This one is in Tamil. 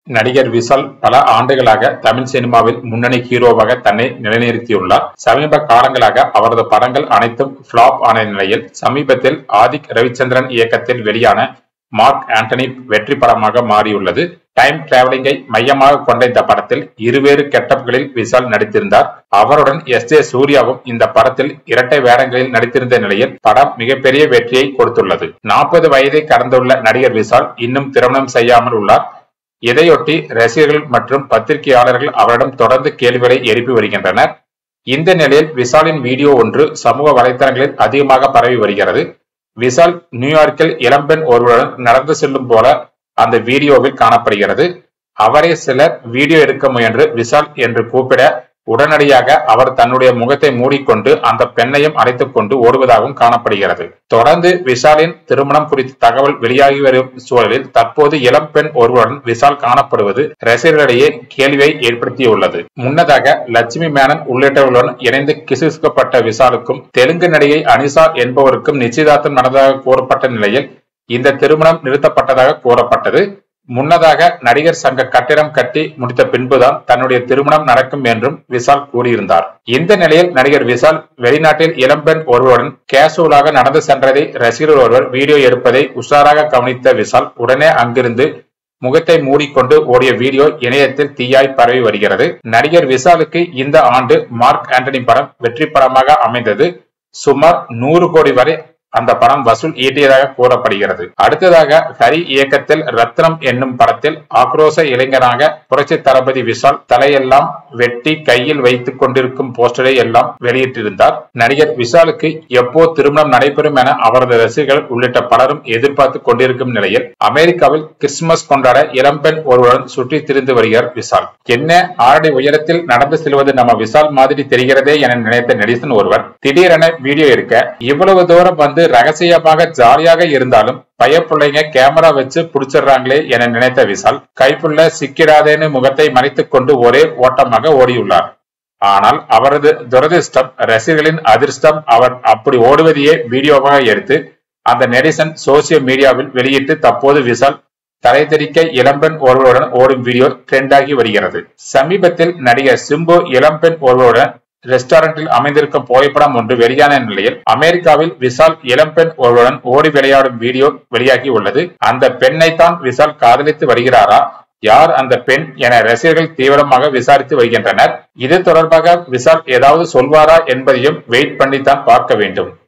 நடிகர் விஷால் பல ஆண்டுகளாக தமிழ் சினிமாவில் முன்னணி ஹீரோவாக தன்னை நிலைநிறுத்தியுள்ளார் சமீப காலங்களாக அவரது படங்கள் அனைத்தும் ஃபிளாப் ஆன நிலையில் சமீபத்தில் ஆதிக் ரவிச்சந்திரன் இயக்கத்தில் வெளியான மார்க் ஆண்டனி வெற்றி படமாக மாறியுள்ளது டைம் டிராவலிங்கை மையமாக கொண்ட இந்த படத்தில் இருவேறு கெட்டப்களில் விஷால் நடித்திருந்தார் அவருடன் எஸ் ஜே சூர்யாவும் இந்த படத்தில் இரட்டை வேடங்களில் நடித்திருந்த நிலையில் படம் மிகப்பெரிய வெற்றியை கொடுத்துள்ளது நாற்பது வயதை கடந்துள்ள நடிகர் விஷால் இன்னும் திருமணம் செய்யாமல் உள்ளார் இதையொட்டி ரசிகர்கள் மற்றும் பத்திரிகையாளர்கள் அவரிடம் தொடர்ந்து கேள்விகளை எழுப்பி வருகின்றனர் இந்த நிலையில் விஷாலின் வீடியோ ஒன்று சமூக வலைதளங்களில் அதிகமாக பரவி வருகிறது விஷால் நியூயார்க்கில் இளம்பெண் ஒருவருடன் நடந்து செல்லும் போல அந்த வீடியோவில் காணப்படுகிறது அவரை சிலர் வீடியோ எடுக்க முயன்று விஷால் என்று கூப்பிட உடனடியாக அவர் தன்னுடைய முகத்தை மூடிக்கொண்டு அந்த பெண்ணையும் அழைத்துக் கொண்டு ஓடுவதாகவும் காணப்படுகிறது தொடர்ந்து விஷாலின் திருமணம் குறித்த தகவல் வெளியாகி வரும் சூழலில் தற்போது இளம் பெண் ஒருவருடன் விஷால் காணப்படுவது ரசிகர்களிடையே கேள்வியை ஏற்படுத்தியுள்ளது முன்னதாக லட்சுமி மேனன் உள்ளிட்டவர்களுடன் இணைந்து கிசுகிசுக்கப்பட்ட விஷாலுக்கும் தெலுங்கு நடிகை அனிசா என்பவருக்கும் நிச்சயதார்த்தம் நடந்ததாக கூறப்பட்ட நிலையில் இந்த திருமணம் நிறுத்தப்பட்டதாக கூறப்பட்டது முன்னதாக நடிகர் சங்க கட்டிடம் கட்டி முடித்த பின்புதான் தன்னுடைய திருமணம் நடக்கும் என்றும் விஷால் கூறியிருந்தார் இந்த நிலையில் நடிகர் விஷால் வெளிநாட்டில் இளம்பெண் ஒருவருடன் கேசுவலாக நடந்து சென்றதை ரசிகர் ஒருவர் வீடியோ எடுப்பதை உஷாராக கவனித்த விஷால் உடனே அங்கிருந்து முகத்தை மூடிக்கொண்டு ஓடிய வீடியோ இணையத்தில் தீயாய் பரவி வருகிறது நடிகர் விஷாலுக்கு இந்த ஆண்டு மார்க் ஆண்டனி படம் வெற்றி படமாக அமைந்தது சுமார் நூறு கோடி வரை அந்த படம் வசூல் ஈட்டியதாக கூறப்படுகிறது அடுத்ததாக ஹரி இயக்கத்தில் ரத்னம் என்னும் படத்தில் ஆக்ரோச இளைஞராக புரட்சி தளபதி விஷால் தலையெல்லாம் வெட்டி கையில் வைத்துக் கொண்டிருக்கும் போஸ்டரை எல்லாம் வெளியிட்டிருந்தார் நடிகர் விஷாலுக்கு எப்போ திருமணம் நடைபெறும் என அவரது ரசிகர்கள் உள்ளிட்ட பலரும் எதிர்பார்த்து கொண்டிருக்கும் நிலையில் அமெரிக்காவில் கிறிஸ்துமஸ் கொண்டாட இளம்பெண் ஒருவருடன் சுற்றி திரிந்து வருகிறார் விஷால் என்ன ஆறடி உயரத்தில் நடந்து செல்வது நம்ம விஷால் மாதிரி தெரிகிறதே என நினைத்த நெடிசன் ஒருவர் திடீரென வீடியோ எடுக்க இவ்வளவு தூரம் வந்து ரகசியமாக ஜாலியாக இருந்தாலும் பயப்புள்ளைங்க கேமரா வச்சு புடிச்சிடுறாங்களே என நினைத்த விஷால் கைப்புள்ள சிக்கிடாதேன்னு முகத்தை மறைத்துக் கொண்டு ஒரே ஓட்டமாக ஓடியுள்ளார் ஆனால் அவரது துரதிர்ஷ்டம் ரசிகர்களின் அதிர்ஷ்டம் அவர் அப்படி ஓடுவதையே வீடியோவாக எடுத்து அந்த நெரிசன் சோசியல் மீடியாவில் வெளியிட்டு தற்போது விஷால் தலைதெறிக்க இளம்பெண் ஒருவருடன் ஓடும் வீடியோ ட்ரெண்டாகி வருகிறது சமீபத்தில் நடிகர் சிம்பு இளம்பெண் ஒருவருடன் ரெஸ்டாரண்டில் அமைந்திருக்கும் புகைப்படம் ஒன்று வெளியான நிலையில் அமெரிக்காவில் விஷால் இளம்பெண் ஒருவருடன் ஓடி விளையாடும் வீடியோ வெளியாகி உள்ளது அந்த பெண்ணை தான் விஷால் காதலித்து வருகிறாரா யார் அந்த பெண் என ரசிகர்கள் தீவிரமாக விசாரித்து வருகின்றனர் இது தொடர்பாக விஷால் ஏதாவது சொல்வாரா என்பதையும் வெயிட் பண்ணித்தான் பார்க்க வேண்டும்